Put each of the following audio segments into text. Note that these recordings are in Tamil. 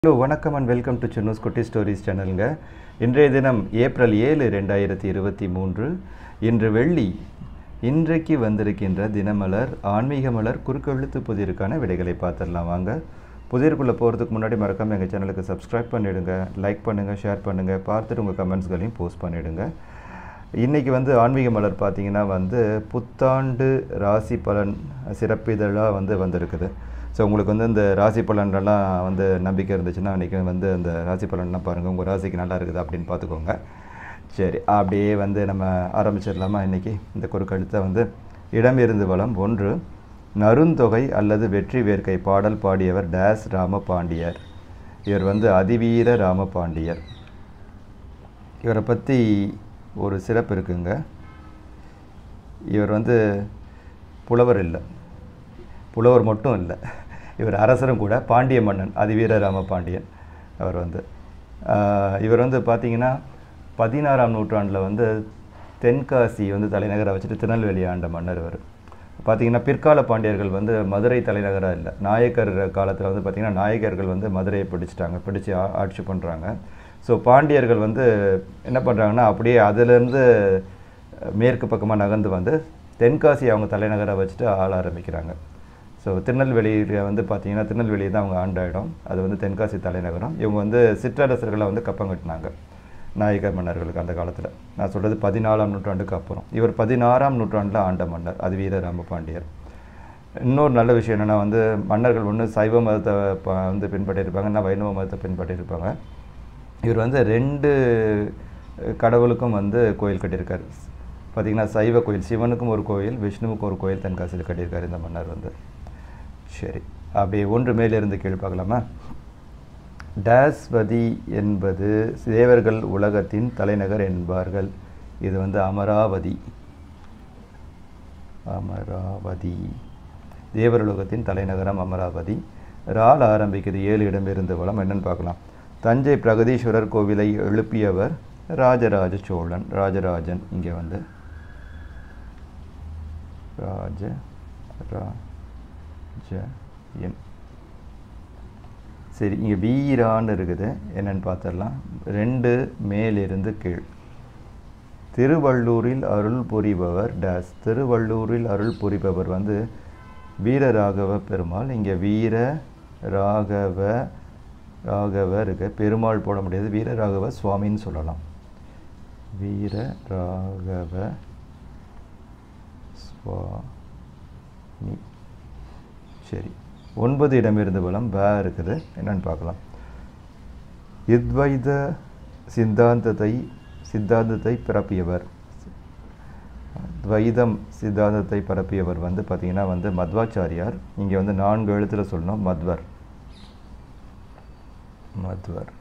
ஹலோ வணக்கம் அண்ட் வெல்கம் டு சின்னூஸ் குட்டி ஸ்டோரிஸ் சேனலுங்க இன்றைய தினம் ஏப்ரல் ஏழு ரெண்டாயிரத்தி இருபத்தி மூன்று இன்று வெள்ளி இன்றைக்கு வந்திருக்கின்ற தினமலர் ஆன்மீக மலர் குறுக்கெழுத்து புதிருக்கான விடைகளை பார்த்துடலாம் வாங்க புதிருக்குள்ளே போகிறதுக்கு முன்னாடி மறக்காமல் எங்கள் சேனலுக்கு சப்ஸ்கிரைப் பண்ணிவிடுங்க லைக் பண்ணுங்கள் ஷேர் பண்ணுங்கள் பார்த்துட்டு உங்கள் கமெண்ட்ஸ்களையும் போஸ்ட் பண்ணிவிடுங்க இன்றைக்கி வந்து ஆன்மீக மலர் பார்த்தீங்கன்னா வந்து புத்தாண்டு ராசி பலன் சிறப்பிதழாக வந்து வந்திருக்குது ஸோ உங்களுக்கு வந்து இந்த ராசி பலன்லாம் வந்து நம்பிக்கை இருந்துச்சுன்னா அன்றைக்கி வந்து அந்த ராசி பலன்லாம் பாருங்கள் உங்கள் ராசிக்கு நல்லா இருக்குது அப்படின்னு பார்த்துக்கோங்க சரி அப்படியே வந்து நம்ம ஆரம்பிச்சிடலாமா இன்றைக்கி இந்த குறுக்கழுத்தை வந்து இடமிருந்து வளம் ஒன்று நருந்தொகை அல்லது வெற்றி வேர்க்கை பாடல் பாடியவர் டேஸ் ராமபாண்டியர் இவர் வந்து அதிவீர ராமபாண்டியர் இவரை பற்றி ஒரு சிறப்பு இருக்குங்க இவர் வந்து புலவர் இல்லை புலவர் மட்டும் இல்லை இவர் அரசரும் கூட பாண்டிய மன்னன் அதிவீர ராம பாண்டியன் அவர் வந்து ஆஹ், இவர் வந்து பார்த்தீங்கன்னா பதினாறாம் நூற்றாண்டில் வந்து தென்காசி வந்து தலைநகராக வச்சுட்டு திருநெல்வேலி ஆண்ட மன்னர் இவர் பார்த்தீங்கன்னா பிற்கால பாண்டியர்கள் வந்து மதுரை தலைநகராக இல்லை நாயக்கர் காலத்தில் வந்து பார்த்திங்கன்னா நாயக்கர்கள் வந்து மதுரையை பிடிச்சிட்டாங்க பிடிச்சி ஆ- ஆட்சி பண்ணுறாங்க ஸோ பாண்டியர்கள் வந்து என்ன பண்ணுறாங்கன்னா அப்படியே அதிலேருந்து மேற்கு பக்கமாக நகர்ந்து வந்து தென்காசி அவங்க தலைநகராக வச்சுட்டு ஆள ஆரம்பிக்கிறாங்க ஸோ திருநெல்வேலியில் வந்து பார்த்தீங்கன்னா திருநெல்வேலி தான் அவங்க ஆண்ட இடம் அது வந்து தென்காசி தலைநகரம் இவங்க வந்து சிற்றரசர்களை வந்து கப்பம் கட்டினாங்க நாயக்கர் மன்னர்களுக்கு அந்த காலத்தில் நான் சொல்கிறது பதினாலாம் நூற்றாண்டுக்கு அப்புறம் இவர் பதினாறாம் நூற்றாண்டில் ஆண்ட மன்னர் அது வீர ராமபாண்டியர் இன்னொரு நல்ல விஷயம் என்னென்னா வந்து மன்னர்கள் ஒன்று சைவ மதத்தை ப- வந்து பின்பற்றியிருப்பாங்க இல்லைன்னா வைணவ மதத்தை பின்பற்றியிருப்பாங்க இவர் வந்து ரெண்டு அஹ், கடவுளுக்கும் வந்து கோயில் கட்டியிருக்காரு பார்த்தீங்கன்னா சைவ கோயில் சிவனுக்கும் ஒரு கோயில் விஷ்ணுவுக்கும் ஒரு கோயில் தென்காசியில் கட்டியிருக்காரு இந்த மன்னர் வந்து சரி அப்படியே ஒன்று மேலிருந்து கீழ் பார்க்கலாமா டேஸ்வதி என்பது தேவர்கள் உலகத்தின் தலைநகர் என்பார்கள் இது வந்து அமராவதி அமராவதி தேவருலகத்தின் தலைநகரம் அமராவதி ரால் ஆரம்பிக்குது ஏழு இடமிருந்து வளம் என்னன்னு பார்க்கலாம் தஞ்சை பிரகதீஸ்வரர் கோவிலை எழுப்பியவர் ராஜராஜ சோழன் ராஜராஜன் இங்கே வந்து ராஜ ராஜன் சரி இங்கே வீரான்னு இருக்குது என்னன்னு பார்த்துடலாம் ரெண்டு மேலிருந்து கீழ் திருவள்ளூரில் அருள் புரிபவர் டேஸ் திருவள்ளூரில் அருள் புரிபவர் வந்து வீரராகவ பெருமாள் இங்கே வீர ராகவ ராகவ இருக்கு பெருமாள் போட முடியாது வீரராகவ சுவாமின்னு சொல்லலாம் வீர ராகவ சுவாமி சரி ஒன்பது இடமிருந்து பலம் வே இருக்குது என்னன்னு பார்க்கலாம் இத்வைத சித்தாந்தத்தை சித்தாந்தத்தை பரப்பியவர் துவைதம் சித்தாந்தத்தை பரப்பியவர் வந்து பார்த்தீங்கன்னா வந்து மத்வாச்சாரியார் இங்கே வந்து நான்கு எழுத்துல சொல்லணும் மத்வர் மத்வர்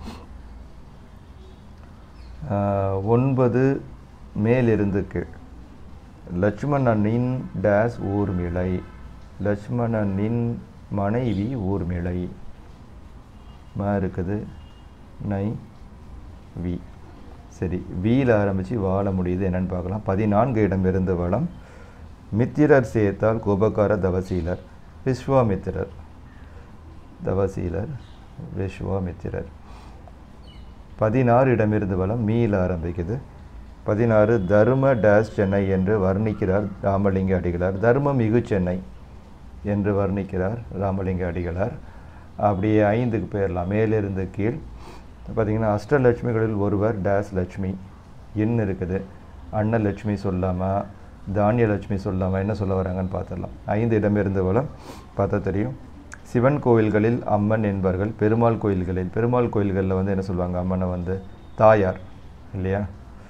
ஆஹ், ஒன்பது மேலிருந்து கீழ் லட்சுமணனின் டேஸ் ஊர்மிளை லட்சுமணனின் மனைவி ஊர்மிளை ம இருக்குது நை வி சரி வீல ஆரம்பித்து வாழ முடியுது என்னன்னு பார்க்கலாம் பதினான்கு இடமிருந்து வளம் மித்திரர் சேர்த்தால் கோபக்கார தவசீலர் விஸ்வாமித்திரர் தவசீலர் விஸ்வாமித்திரர் பதினாறு இடமிருந்து வளம் மீள ஆரம்பிக்குது பதினாறு தர்ம டேஸ் சென்னை என்று வர்ணிக்கிறார் ராமலிங்க அடிகளார் தர்ம மிகு சென்னை என்று வர்ணிக்கிறார் ராமலிங்க அடிகளார் அப்படியே ஐந்துக்கு போயிடலாம் மேலிருந்து கீழ் பார்த்தீங்கன்னா அஷ்டலட்சுமிகளில் ஒருவர் டேஸ் லட்சுமி எண் இருக்குது அன்னலட்சுமி சொல்லாமல் தானியலட்சுமி சொல்லாமல் என்ன சொல்ல வராங்கன்னு பார்த்துடலாம் ஐந்து இடமிருந்து வளம் பார்த்தா தெரியும் சிவன் கோவில்களில் அம்மன் என்பார்கள் பெருமாள் கோயில்களில் பெருமாள் கோயில்களில் வந்து என்ன சொல்லுவாங்க அம்மனை வந்து தாயார் இல்லையா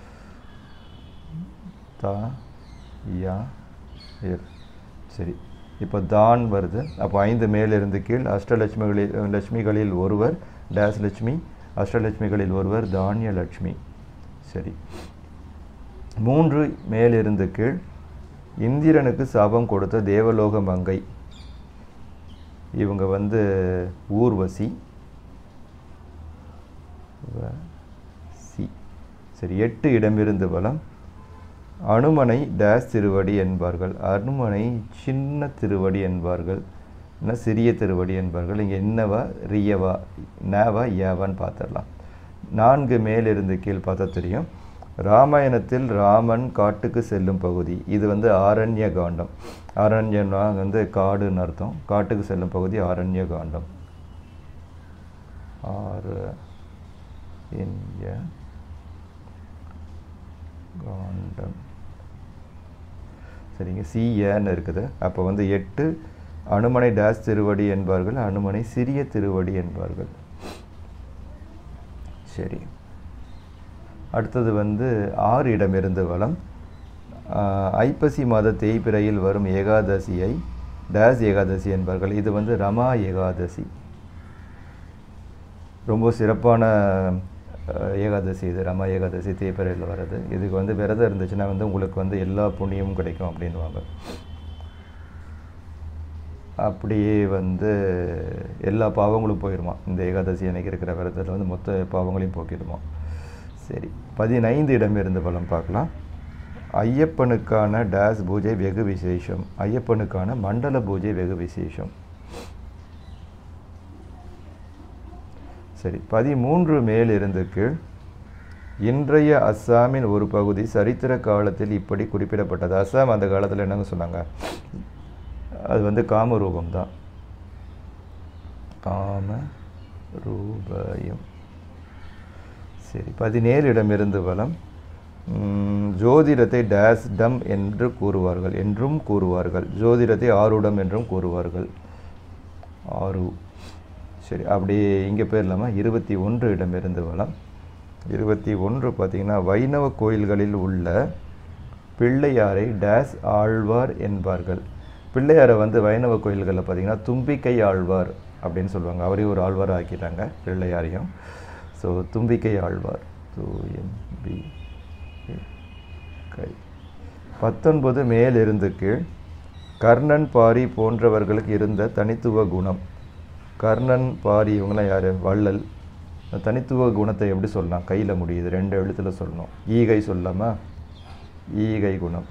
தா யா இர் சரி இப்போ தான் வருது அப்போ ஐந்து மேலிருந்து கீழ் அஷ்டலட்சுமிகளில் லட்சுமிகளில் ஒருவர் டேஸ் லட்சுமி அஷ்டலட்சுமிகளில் ஒருவர் தானிய லட்சுமி சரி மூன்று மேலிருந்து கீழ் இந்திரனுக்கு சாபம் கொடுத்த தேவலோக மங்கை இவங்க வந்து ஊர்வசி வ- சி சரி எட்டு இடமிருந்து பலம் அனுமனை டேஸ் திருவடி என்பார்கள் அனுமனை சின்ன திருவடி என்பார்கள் என்ன சிறிய திருவடி என்பார்கள் இங்கே என்னவா ரியவா நேவா ஏவான்னு பார்த்துடலாம் நான்கு மேலிருந்து கீழ் பார்த்தா தெரியும் ராமாயணத்தில் ராமன் காட்டுக்கு செல்லும் பகுதி இது வந்து ஆரண்ய காண்டம் ஆரண்யம்னா வந்து காடுன்னு அர்த்தம் காட்டுக்கு செல்லும் பகுதி ஆரண்ய காண்டம் ஆறு இன்ய காண்டம் சரிங்க சிஏன்னு இருக்குது அப்போ வந்து எட்டு அனுமனை டேஸ் திருவடி என்பார்கள் அனுமனை சிறிய திருவடி என்பார்கள் சரி அடுத்தது வந்து ஆறு இடமிருந்து வளம் ஆஹ், ஐப்பசி மாத தேய்பிறையில் வரும் ஏகாதசியை டேஸ் ஏகாதசி என்பார்கள் இது வந்து ரமா ஏகாதசி ரொம்ப சிறப்பான அஹ், ஏகாதசி இது ரமா ஏகாதசி தேய்பிறையில் வர்றது இதுக்கு வந்து விரதம் இருந்துச்சுன்னா வந்து உங்களுக்கு வந்து எல்லா புண்ணியமும் கிடைக்கும் அப்படின்வாங்க அப்படியே வந்து எல்லா பாவங்களும் போயிடுமா இந்த ஏகாதசி அன்னைக்கு இருக்கிற விரதத்தில் வந்து மொத்த பாவங்களையும் போக்கிடுமா சரி பதினைந்து இடமிருந்து பலம் பார்க்கலாம் ஐயப்பனுக்கான டேஸ் பூஜை வெகு விசேஷம் ஐயப்பனுக்கான மண்டல பூஜை வெகு விசேஷம் சரி பதிமூன்று மேலிருந்து கீழ் இன்றைய அஸ்ஸாமின் ஒரு பகுதி சரித்திர காலத்தில் இப்படி குறிப்பிடப்பட்டது அஸ்ஸாம் அந்த காலத்தில் என்னங்க சொன்னாங்க அது வந்து காம ரூபம் தான் காம ரூபயம் சரி பதினேழு இடமிருந்து வலம் உம், ஜோதிடத்தை டேஸ் டம் என்று கூறுவார்கள் என்றும் கூறுவார்கள் ஜோதிடத்தை ஆருடம் என்றும் கூறுவார்கள் ஆறு சரி அப்படியே இங்கே போயிடலாமா இருபத்தி ஒன்று இடமிருந்து வலம் இருபத்தி ஒன்று பார்த்தீங்கன்னா வைணவ கோயில்களில் உள்ள பிள்ளையாரை டேஸ் ஆழ்வார் என்பார்கள் பிள்ளையாரை வந்து வைணவ கோயில்களில் பார்த்தீங்கன்னா தும்பிக்கை ஆழ்வார் அப்படின்னு சொல்லுவாங்க அவரையும் ஒரு ஆழ்வார் ஆக்கிட்டாங்க பிள்ளையாரையும் ஸோ தும்பிக்கை ஆழ்வார் தூயம்பி கை பத்தொன்பது மேலிருந்து கீழ் கர்ணன் பாரி போன்றவர்களுக்கு இருந்த தனித்துவ குணம் கர்ணன் பாரி இவங்களாம் யார் வள்ளல் அந்த தனித்துவ குணத்தை எப்படி சொல்லலாம் கையில் முடியுது ரெண்டு எழுத்தில் சொல்லணும் ஈகை சொல்லாமா ஈகை குணம்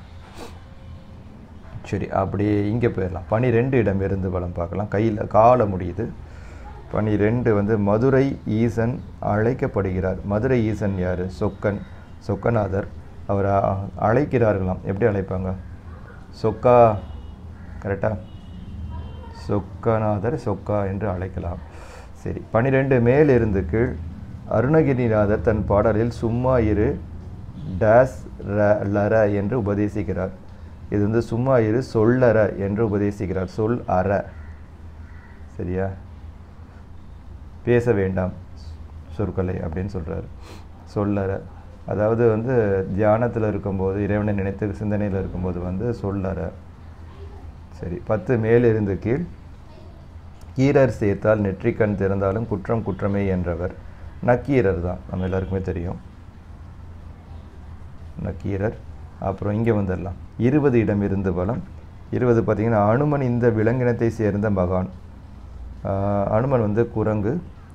சரி அப்படியே இங்கே போயிடலாம் பனிரெண்டு இடம் இருந்து பலம் பார்க்கலாம் கையில் கால முடியுது பனிரெண்டு வந்து மதுரை ஈசன் அழைக்கப்படுகிறார் மதுரை ஈசன் யார் சொக்கன் சொக்கநாதர் அவர் அ- அழைக்கிறார்களாம் எப்படி அழைப்பாங்க சொக்கா கரெக்டா சொக்கநாதர் சொக்கா என்று அழைக்கலாம் சரி பனிரெண்டு மேலிருந்து கீழ் அருணகிரிநாதர் தன் பாடலில் சும்மா இரு டேஸ் ர லர என்று உபதேசிக்கிறார் இது வந்து சும்மா இரு சொல்லற என்று உபதேசிக்கிறார் சொல் அற சரியா பேச வேண்டாம் சொற்களை அப்படின்னு சொல்றாரு சொல்லற அதாவது வந்து தியானத்தில் இருக்கும்போது இறைவனை நினைத்து சிந்தனையில் இருக்கும்போது வந்து சொல்லற சரி பத்து மேலிருந்து கீழ் கீரர் சேர்த்தால் நெற்றிக்கண் திறந்தாலும் குற்றம் குற்றமே என்றவர் நக்கீரர் தான் நம்ம எல்லாருக்குமே தெரியும் நக்கீரர் அப்புறம் இங்கே வந்துடலாம் இருபது இடம் இருந்து பலம் இருபது பார்த்தீங்கன்னா அனுமன் இந்த விலங்கினத்தை சேர்ந்த மகான் ஆஹ் அனுமன் வந்து குரங்கு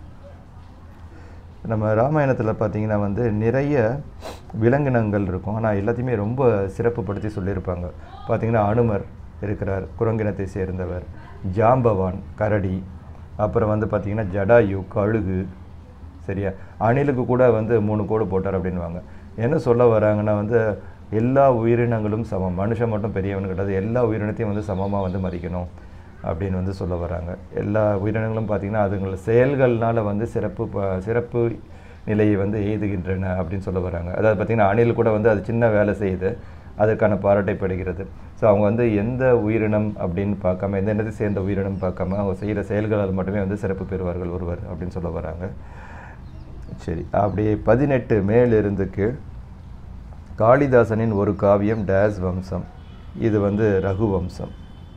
நம்ம ராமாயணத்தில் பார்த்தீங்கன்னா வந்து நிறைய விலங்கினங்கள் இருக்கும் ஆனால் எல்லாத்தையுமே ரொம்ப சிறப்புப்படுத்தி சொல்லியிருப்பாங்க பார்த்தீங்கன்னா அனுமர் இருக்கிறார் குரங்கினத்தை சேர்ந்தவர் ஜாம்பவான் கரடி அப்புறம் வந்து பார்த்தீங்கன்னா ஜடாயு கழுகு சரியா அணிலுக்கு கூட வந்து மூணு கோடு போட்டார் அப்படின்வாங்க என்ன சொல்ல வராங்கன்னா வந்து எல்லா உயிரினங்களும் சமம் மனுஷன் மட்டும் பெரியவனு கிடையாது எல்லா உயிரினத்தையும் வந்து சமமாக வந்து மதிக்கணும் அப்படின்னு வந்து சொல்ல வராங்க எல்லா உயிரினங்களும் பார்த்திங்கன்னா அதுங்கள செயல்கள்னால வந்து சிறப்பு ப- சிறப்பு நிலையை வந்து எய்துகின்றன அப்படின்னு சொல்ல வராங்க அதாவது பார்த்திங்கன்னா அணில் கூட வந்து அது சின்ன வேலை செய்யுது அதற்கான பாராட்டை பெறுகிறது ஸோ அவங்க வந்து எந்த உயிரினம் அப்படின்னு பார்க்காம எந்த இனத்தை சேர்ந்த உயிரினம் பார்க்காம அவங்க செய்கிற செயல்களால் மட்டுமே வந்து சிறப்பு பெறுவார்கள் ஒருவர் அப்படின்னு சொல்ல வராங்க சரி அப்படியே பதினெட்டு மேலிருந்து கீழ் காளிதாசனின் ஒரு காவியம் டேஸ் வம்சம் இது வந்து ரகு வம்சம்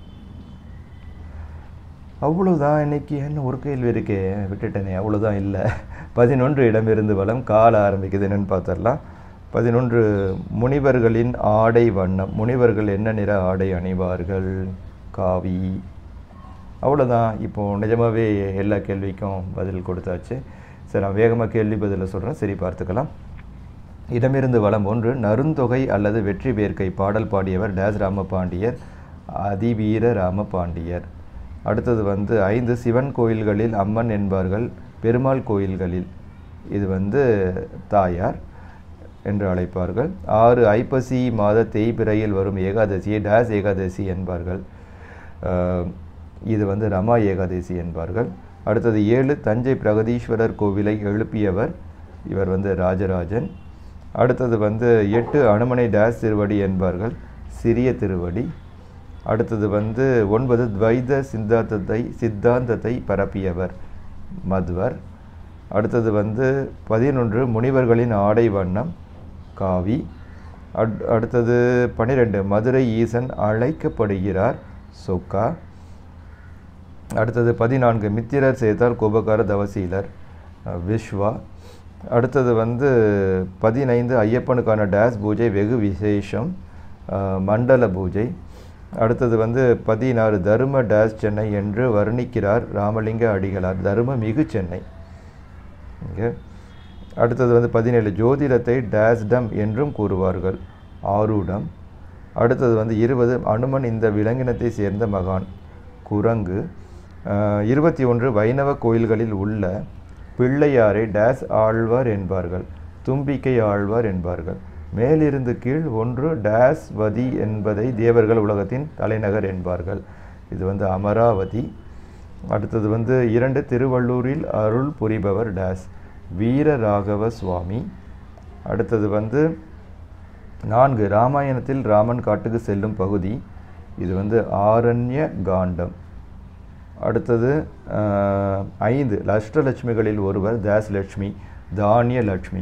அவ்வளவுதான் இன்னைக்கு என்ன ஒரு கேள்வி இருக்கே விட்டுட்டேனே அவ்வளவுதான் இல்லை பதினொன்று இடமிருந்து வளம் கால ஆரம்பிக்குது என்னன்னு பார்த்துடலாம் பதினொன்று முனிவர்களின் ஆடை வண்ணம் முனிவர்கள் என்ன நிற ஆடை அணிவார்கள் காவி அவ்வளோதான் இப்போ நிஜமாவே எல்லா கேள்விக்கும் பதில் கொடுத்தாச்சு சரி நான் வேகமாக கேள்வி பதிலை சொல்கிறேன் சரி பார்த்துக்கலாம் இடமிருந்து வளம் ஒன்று நருந்தொகை அல்லது வெற்றி வேர்க்கை பாடல் பாடியவர் டேஸ் ராமபாண்டியர் அதிவீர ராமபாண்டியர் அடுத்தது வந்து ஐந்து சிவன் கோயில்களில் அம்மன் என்பார்கள் பெருமாள் கோயில்களில் இது வந்து தாயார் என்று அழைப்பார்கள் ஆறு ஐப்பசி மாத தேய்பிறையில் வரும் ஏகாதசியை டேஸ் ஏகாதசி என்பார்கள் அஹ், இது வந்து ரமா ஏகாதசி என்பார்கள் அடுத்தது ஏழு தஞ்சை பிரகதீஸ்வரர் கோவிலை எழுப்பியவர் இவர் வந்து ராஜராஜன் அடுத்தது வந்து எட்டு அனுமனை டேஸ் திருவடி என்பார்கள் சிறிய திருவடி அடுத்தது வந்து ஒன்பது துவைத சித்தாந்தத்தை சித்தாந்தத்தை பரப்பியவர் மத்வர் அடுத்தது வந்து பதினொன்று முனிவர்களின் ஆடை வண்ணம் காவி அட்- அடுத்தது பன்னிரெண்டு மதுரை ஈசன் அழைக்கப்படுகிறார் சொக்கா அடுத்தது பதினான்கு மித்திரர் சேர்த்தால் கோபக்கார தவசீலர் அஹ், விஸ்வா அடுத்தது வந்து பதினைந்து ஐயப்பனுக்கான டேஸ் பூஜை வெகு விசேஷம் அஹ், மண்டல பூஜை அடுத்தது வந்து பதினாறு தரும டேஸ் சென்னை என்று வர்ணிக்கிறார் ராமலிங்க அடிகளார் தரும மிகு சென்னை இங்கே அடுத்தது வந்து பதினேழு ஜோதிடத்தை டேஸ்டம் என்றும் கூறுவார்கள் ஆரூடம் அடுத்தது வந்து இருபது அனுமன் இந்த விலங்கினத்தை சேர்ந்த மகான் குரங்கு அஹ், இருபத்தி ஒன்று வைணவ கோயில்களில் உள்ள பிள்ளையாரை டேஸ் ஆழ்வார் என்பார்கள் தும்பிக்கை ஆழ்வார் என்பார்கள் மேலிருந்து கீழ் ஒன்று டேஸ் வதி என்பதை தேவர்கள் உலகத்தின் தலைநகர் என்பார்கள் இது வந்து அமராவதி அடுத்தது வந்து இரண்டு திருவள்ளூரில் அருள் புரிபவர் டேஸ் வீரராகவ சுவாமி அடுத்தது வந்து நான்கு ராமாயணத்தில் ராமன் காட்டுக்கு செல்லும் பகுதி இது வந்து ஆரண்ய காண்டம் அடுத்தது ஆஹ், ஐந்து அஷ்டலட்சுமிகளில் ஒருவர் தாஸ் லட்சுமி தானிய லட்சுமி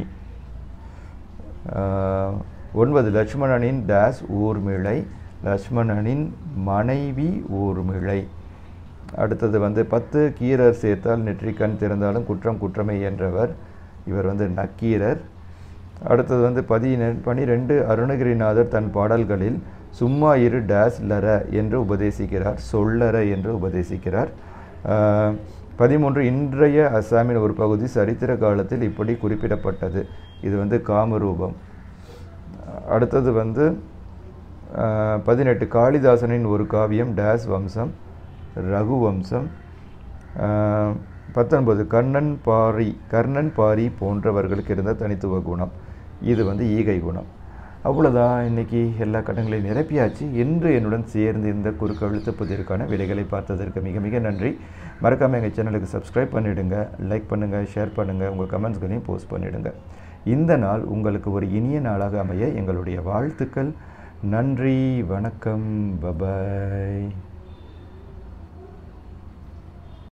ஆஹ், ஒன்பது லட்சுமணனின் டேஸ் ஊர்மிளை லட்சுமணனின் மனைவி ஊர்மிளை அடுத்தது வந்து பத்து கீரர் சேர்த்தால் நெற்றிக்கண் திறந்தாலும் குற்றம் குற்றமே என்றவர் இவர் வந்து நக்கீரர் அடுத்தது வந்து பதினெ பனிரெண்டு அருணகிரிநாதர் தன் பாடல்களில் சும்மா இரு டேஸ் லர என்று உபதேசிக்கிறார் சொல்லற என்று உபதேசிக்கிறார் ஆஹ், பதிமூன்று இன்றைய அஸ்ஸாமின் ஒரு பகுதி சரித்திர காலத்தில் இப்படி குறிப்பிடப்பட்டது இது வந்து காமரூபம் அடுத்தது வந்து ஆஹ், பதினெட்டு காளிதாசனின் ஒரு காவியம் டேஸ் வம்சம் ரகுவம்சம் ஆஹ், பத்தொன்பது கண்ணன் பாரி கர்ணன் பாரி போன்றவர்களுக்கு இருந்த தனித்துவ குணம் இது வந்து ஈகை குணம் அவ்வளோதான் இன்னைக்கு எல்லா கட்டங்களையும் நிரப்பியாச்சு இன்று என்னுடன் சேர்ந்து இந்த குறுக்கெழுத்து புதிருக்கான விடைகளை பார்த்ததற்கு மிக மிக நன்றி மறக்காமல் எங்கள் சேனலுக்கு சப்ஸ்கிரைப் பண்ணிவிடுங்க லைக் பண்ணுங்கள் ஷேர் பண்ணுங்கள் உங்கள் கமெண்ட்ஸ்களையும் போஸ்ட் பண்ணிவிடுங்க இந்த நாள் உங்களுக்கு ஒரு இனிய நாளாக அமைய எங்களுடைய வாழ்த்துக்கள் நன்றி வணக்கம் பபாய்